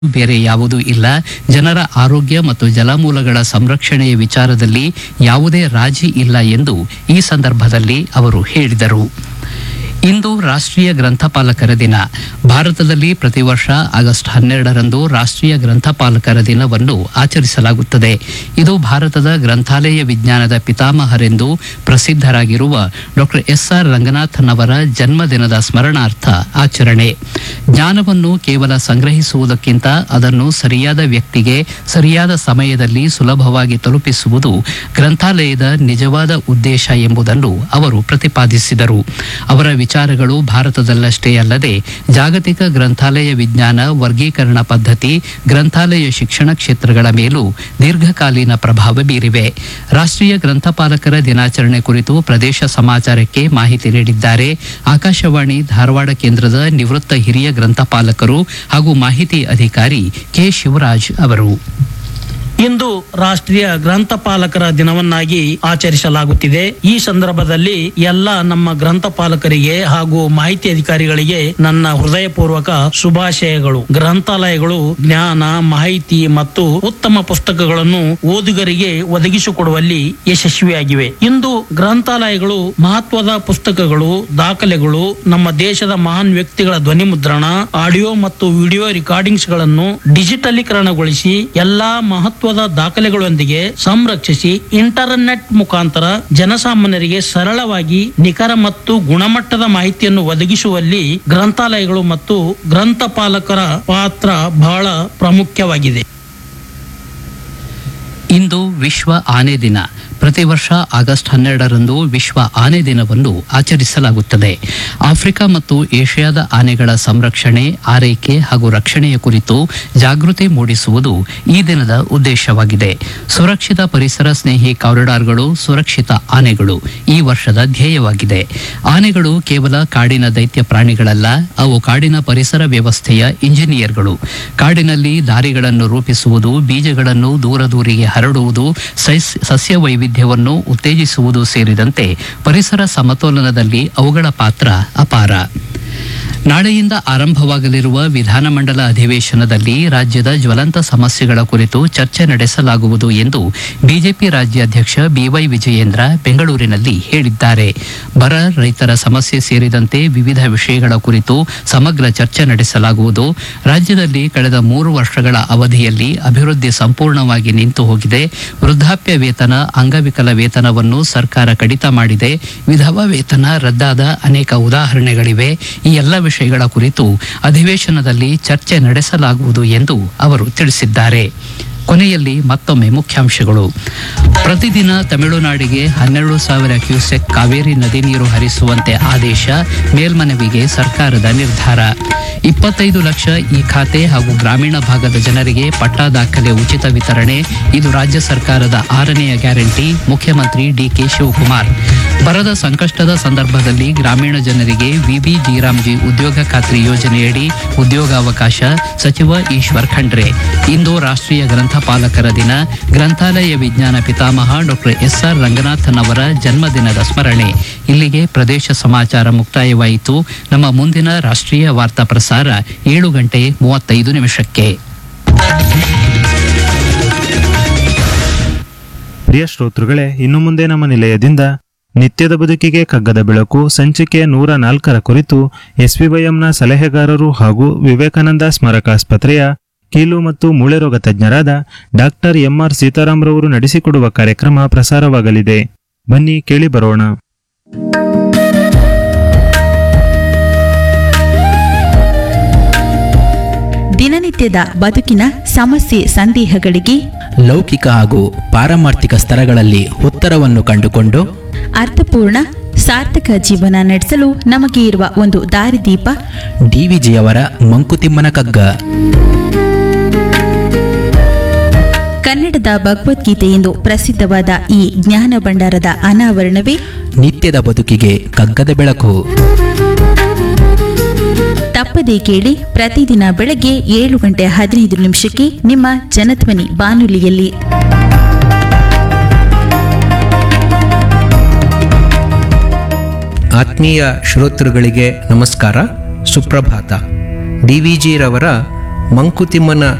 ಬೇರೆ ಯಾವುದೂ ಇಲ್ಲ ಜನರ ಆರೋಗ್ಯ ಮತ್ತು ಜಲಮೂಲಗಳ ಸಂರಕ್ಷಣೆಯ ವಿಚಾರದಲ್ಲಿ ಯಾವುದೇ ರಾಜಿ ಇಲ್ಲ ಎಂದು ಈ ಸಂದರ್ಭದಲ್ಲಿ ಅವರು ಹೇಳಿದರು ಇಂದು ರಾಷ್ಟ್ರೀಯ ಗ್ರಂಥಪಾಲಕರ ದಿನ ಭಾರತದಲ್ಲಿ ಪ್ರತಿ ವರ್ಷ ಆಗಸ್ಟ್ ಹನ್ನೆರಡರಂದು ರಾಷ್ಟ್ರೀಯ ಗ್ರಂಥಪಾಲಕರ ದಿನವನ್ನು ಆಚರಿಸಲಾಗುತ್ತದೆ ಇದು ಭಾರತದ ಗ್ರಂಥಾಲಯ ವಿಜ್ಞಾನದ ಪಿತಾಮಹರೆಂದು ಪ್ರಸಿದ್ಧರಾಗಿರುವ ಡಾಕ್ಟರ್ ಎಸ್ ಆರ್ ರಂಗನಾಥನ್ ಅವರ ಜನ್ಮದಿನದ ಸ್ಮರಣಾರ್ಥ ಆಚರಣೆ ಜ್ಞಾನವನ್ನು ಕೇವಲ ಸಂಗ್ರಹಿಸುವುದಕ್ಕಿಂತ ಅದನ್ನು ಸರಿಯಾದ ವ್ಯಕ್ತಿಗೆ ಸರಿಯಾದ ಸಮಯದಲ್ಲಿ ಸುಲಭವಾಗಿ ತಲುಪಿಸುವುದು ಗ್ರಂಥಾಲಯದ ನಿಜವಾದ ಉದ್ದೇಶ ಎಂಬುದನ್ನು ಅವರು ಪ್ರತಿಪಾದಿಸಿದರು ಅವರ ವಿಚಾರಗಳು ಭಾರತದಲ್ಲಷ್ಟೇ ಅಲ್ಲದೆ ಜಾಗತಿಕ ಗ್ರಂಥಾಲಯ ವಿಜ್ಞಾನ ವರ್ಗೀಕರಣ ಪದ್ಧತಿ ಗ್ರಂಥಾಲಯ ಶಿಕ್ಷಣ ಕ್ಷೇತ್ರಗಳ ಮೇಲೂ ದೀರ್ಘಕಾಲೀನ ಪ್ರಭಾವ ಬೀರಿವೆ ರಾಷ್ಟ್ರೀಯ ಗ್ರಂಥಪಾಲಕರ ದಿನಾಚರಣೆ ಕುರಿತು ಪ್ರದೇಶ ಸಮಾಚಾರಕ್ಕೆ ಮಾಹಿತಿ ನೀಡಿದ್ದಾರೆ ಆಕಾಶವಾಣಿ ಧಾರವಾಡ ಕೇಂದ್ರದ ನಿವೃತ್ತ ಹಿರಿಯ ಗ್ರಂಥಪಾಲಕರು ಹಾಗೂ ಮಾಹಿತಿ ಅಧಿಕಾರಿ ಕೆ ಶಿವರಾಜ್ ಅವರು ಇಂದು ರಾಷ್ಟ್ರೀಯ ಗ್ರಂಥಪಾಲಕರ ದಿನವನ್ನಾಗಿ ಆಚರಿಸಲಾಗುತ್ತಿದೆ ಈ ಸಂದರ್ಭದಲ್ಲಿ ಎಲ್ಲ ನಮ್ಮ ಗ್ರಂಥಪಾಲಕರಿಗೆ ಹಾಗೂ ಮಾಹಿತಿ ಅಧಿಕಾರಿಗಳಿಗೆ ನನ್ನ ಹೃದಯಪೂರ್ವಕ ಶುಭಾಶಯಗಳು ಗ್ರಂಥಾಲಯಗಳು ಜ್ಞಾನ ಮಾಹಿತಿ ಮತ್ತು ಉತ್ತಮ ಪುಸ್ತಕಗಳನ್ನು ಓದುಗರಿಗೆ ಒದಗಿಸಿಕೊಡುವಲ್ಲಿ ಯಶಸ್ವಿಯಾಗಿವೆ ಇಂದು ಗ್ರಂಥಾಲಯಗಳು ಮಹತ್ವದ ಪುಸ್ತಕಗಳು ದಾಖಲೆಗಳು ನಮ್ಮ ದೇಶದ ಮಹಾನ್ ವ್ಯಕ್ತಿಗಳ ಧ್ವನಿ ಮುದ್ರಣ ಆಡಿಯೋ ಮತ್ತು ವಿಡಿಯೋ ರೆಕಾರ್ಡಿಂಗ್ಸ್ ಗಳನ್ನು ಡಿಜಿಟಲೀಕರಣಗೊಳಿಸಿ ಎಲ್ಲಾ ಮಹತ್ವದ ದಾಖಲೆಗಳೊಂದಿಗೆ ಸಂರಕ್ಷಿಸಿ ಇಂಟರ್ನೆಟ್ ಮುಖಾಂತರ ಜನಸಾಮಾನ್ಯರಿಗೆ ಸರಳವಾಗಿ ನಿಖರ ಮತ್ತು ಗುಣಮಟ್ಟದ ಮಾಹಿತಿಯನ್ನು ಒದಗಿಸುವಲ್ಲಿ ಗ್ರಂಥಾಲಯಗಳು ಮತ್ತು ಗ್ರಂಥಪಾಲಕರ ಪಾತ್ರ ಬಹಳ ಪ್ರಾಮುಖ್ಯವಾಗಿದೆ ಇಂದು ವಿಶ್ವ ಆನೆ ದಿನ ಪ್ರತಿ ವರ್ಷ ಆಗಸ್ಟ್ ಹನ್ನೆರಡರಂದು ವಿಶ್ವ ಆನೆ ದಿನವನ್ನು ಆಚರಿಸಲಾಗುತ್ತದೆ ಆಫ್ರಿಕಾ ಮತ್ತು ಏಷ್ಯಾದ ಆನೆಗಳ ಸಂರಕ್ಷಣೆ ಆರೈಕೆ ಹಾಗೂ ರಕ್ಷಣೆಯ ಕುರಿತು ಜಾಗೃತಿ ಮೂಡಿಸುವುದು ಈ ದಿನದ ಉದ್ದೇಶವಾಗಿದೆ ಸುರಕ್ಷಿತ ಪರಿಸರ ಸ್ನೇಹಿ ಕಾರಿಡಾರ್ಗಳು ಸುರಕ್ಷಿತ ಆನೆಗಳು ಈ ವರ್ಷದ ಧ್ಯೇಯವಾಗಿದೆ ಆನೆಗಳು ಕೇವಲ ಕಾಡಿನ ದೈತ್ಯ ಪ್ರಾಣಿಗಳಲ್ಲ ಅವು ಕಾಡಿನ ಪರಿಸರ ವ್ಯವಸ್ಥೆಯ ಇಂಜಿನಿಯರ್ಗಳು ಕಾಡಿನಲ್ಲಿ ದಾರಿಗಳನ್ನು ರೂಪಿಸುವುದು ಬೀಜಗಳನ್ನು ದೂರ ದೂರಿಗೆ ಹರಡುವುದು ಸಸ್- ಸಸ್ಯ ವೈವಿಧ್ಯವನ್ನು ಉತ್ತೇಜಿಸುವುದು ಸೇರಿದಂತೆ ಪರಿಸರ ಸಮತೋಲನದಲ್ಲಿ ಅವುಗಳ ಪಾತ್ರ ಅಪಾರ ನಾಳೆಯಿಂದ ಆರಂಭವಾಗಲಿರುವ ವಿಧಾನಮಂಡಲ ಅಧಿವೇಶನದಲ್ಲಿ ರಾಜ್ಯದ ಜ್ವಲಂತ ಸಮಸ್ಯೆಗಳ ಕುರಿತು ಚರ್ಚೆ ನಡೆಸಲಾಗುವುದು ಎಂದು ಬಿಜೆಪಿ ರಾಜ್ಯಾಧ್ಯಕ್ಷ ಬಿವೈ ವಿಜಯೇಂದ್ರ ಬೆಂಗಳೂರಿನಲ್ಲಿ ಹೇಳಿದ್ದಾರೆ ಬರ ರೈತರ ಸಮಸ್ಯೆ ಸೇರಿದಂತೆ ವಿವಿಧ ವಿಷಯಗಳ ಕುರಿತು ಸಮಗ್ರ ಚರ್ಚೆ ನಡೆಸಲಾಗುವುದು ರಾಜ್ಯದಲ್ಲಿ ಕಳೆದ ಮೂರು ವರ್ಷಗಳ ಅವಧಿಯಲ್ಲಿ ಅಭಿವೃದ್ಧಿ ಸಂಪೂರ್ಣವಾಗಿ ನಿಂತು ಹೋಗಿದೆ ವೃದ್ಧಾಪ್ಯ ವೇತನ ಅಂಗವಿಕಲ ವೇತನವನ್ನು ಸರ್ಕಾರ ಕಡಿತ ಮಾಡಿದೆ ವಿಧವಾ ವೇತನ ರದ್ದಾದ ಅನೇಕ ಉದಾಹರಣೆಗಳಿವೆ ಈ ಎಲ್ಲ ವಿಷಯಗಳ ಕುರಿತು ಅಧಿವೇಶನದಲ್ಲಿ ಚರ್ಚೆ ನಡೆಸಲಾಗುವುದು ಎಂದು ಅವರು ತಿಳಿಸಿದ್ದಾರೆ ಕೊನೆಯಲ್ಲಿ ಮತ್ತೊಮ್ಮೆ ಮುಖ್ಯಾಂಶಗಳು ಪ್ರತಿದಿನ ತಮಿಳುನಾಡಿಗೆ ಹನ್ನೆರಡು ಸಾವಿರ ಕ್ಯೂಸೆಕ್ ಕಾವೇರಿ ನದಿ ನೀರು ಹರಿಸುವಂತೆ ಆದೇಶ ಮೇಲ್ಮನವಿಗೆ ಸರ್ಕಾರದ ನಿರ್ಧಾರ ಇಪ್ಪತ್ತೈದು ಲಕ್ಷ ಈ ಖಾತೆ ಹಾಗೂ ಗ್ರಾಮೀಣ ಭಾಗದ ಜನರಿಗೆ ಪಟ್ಟಾ ದಾಖಲೆ ಉಚಿತ ವಿತರಣೆ ಇದು ರಾಜ್ಯ ಸರ್ಕಾರದ ಆರನೆಯ ಗ್ಯಾರಂಟಿ ಮುಖ್ಯಮಂತ್ರಿ ಡಿಕೆ ಶಿವಕುಮಾರ್ ಬರದ ಸಂಕಷ್ಟದ ಸಂದರ್ಭದಲ್ಲಿ ಗ್ರಾಮೀಣ ಜನರಿಗೆ ವಿಬಿ ಜಿ ಉದ್ಯೋಗ ಖಾತ್ರಿ ಯೋಜನೆಯಡಿ ಉದ್ಯೋಗಾವಕಾಶ ಸಚಿವ ಈಶ್ವರ್ ಖಂಡ್ರೆ ಇಂದು ರಾಷ್ಟ್ರೀಯ ಗ್ರಂಥಪಾಲಕರ ದಿನ ಗ್ರಂಥಾಲಯ ವಿಜ್ಞಾನ ಪಿತಾಮಹ ಡಾಕ್ಟರ್ ಎಸ್ ಆರ್ ರಂಗನಾಥನ್ ಅವರ ಜನ್ಮದಿನದ ಸ್ಮರಣೆ ಇಲ್ಲಿಗೆ ಪ್ರದೇಶ ಸಮಾಚಾರ ಮುಕ್ತಾಯವಾಯಿತು ನಮ್ಮ ಮುಂದಿನ ರಾಷ್ಟ್ರೀಯ ವಾರ್ತಾ ಪ್ರಸಾರ ಏಳು ಗಂಟೆ ಮೂವತ್ತೈದು ನಿಮಿಷಕ್ಕೆ ಪ್ರಿಯ ಶ್ರೋತೃಗಳೇ ಇನ್ನು ಮುಂದೆ ನಮ್ಮ ನಿಲಯದಿಂದ ನಿತ್ಯದ ಬದುಕಿಗೆ ಕಗ್ಗದ ಬೆಳಕು ಸಂಚಿಕೆ ನೂರ ನಾಲ್ಕರ ಕುರಿತು ಎಸ್ವಿವೈಎಂನ ಸಲಹೆಗಾರರು ಹಾಗೂ ವಿವೇಕಾನಂದ ಸ್ಮಾರಕಾಸ್ಪತ್ರೆಯ ಕೀಲು ಮತ್ತು ಮೂಳೆ ರೋಗ ತಜ್ಞರಾದ ಡಾಕ್ಟರ್ ಎಂಆರ್ ಸೀತಾರಾಮ್ರವರು ನಡೆಸಿಕೊಡುವ ಕಾರ್ಯಕ್ರಮ ಪ್ರಸಾರವಾಗಲಿದೆ ಬನ್ನಿ ಕೇಳಿ ಬರೋಣ ದಿನನಿತ್ಯದ ಬದುಕಿನ ಸಮಸ್ಯೆ ಸಂದೇಹಗಳಿಗೆ ಲೌಕಿಕ ಹಾಗೂ ಪಾರಮಾರ್ಥಿಕ ಸ್ತರಗಳಲ್ಲಿ ಉತ್ತರವನ್ನು ಕಂಡುಕೊಂಡು ಅರ್ಥಪೂರ್ಣ ಸಾರ್ಥಕ ಜೀವನ ನಡೆಸಲು ನಮಗೆ ಇರುವ ಒಂದು ದಾರಿದೀಪ ಡಿವಿಜಿಯವರ ಮಂಕುತಿಮ್ಮನ ಕಗ್ಗ ಕನ್ನಡದ ಭಗವದ್ಗೀತೆ ಎಂದು ಪ್ರಸಿದ್ಧವಾದ ಈ ಜ್ಞಾನ ಭಂಡಾರದ ಅನಾವರಣವೇ ನಿತ್ಯದ ಬದುಕಿಗೆ ಕಗ್ಗದ ಬೆಳಕು ತಪ್ಪದೇ ಕೇಳಿ ಪ್ರತಿದಿನ ಬೆಳಗ್ಗೆ ಏಳು ಗಂಟೆ ಹದಿನೈದು ನಿಮಿಷಕ್ಕೆ ನಿಮ್ಮ ಜನಧ್ವನಿ ಬಾನುಲಿಯಲ್ಲಿ ಆತ್ಮೀಯ ಶ್ರೋತೃಗಳಿಗೆ ನಮಸ್ಕಾರ ಸುಪ್ರಭಾತ ಡಿ ವಿ ಜಿರವರ ಮಂಕುತಿಮ್ಮನ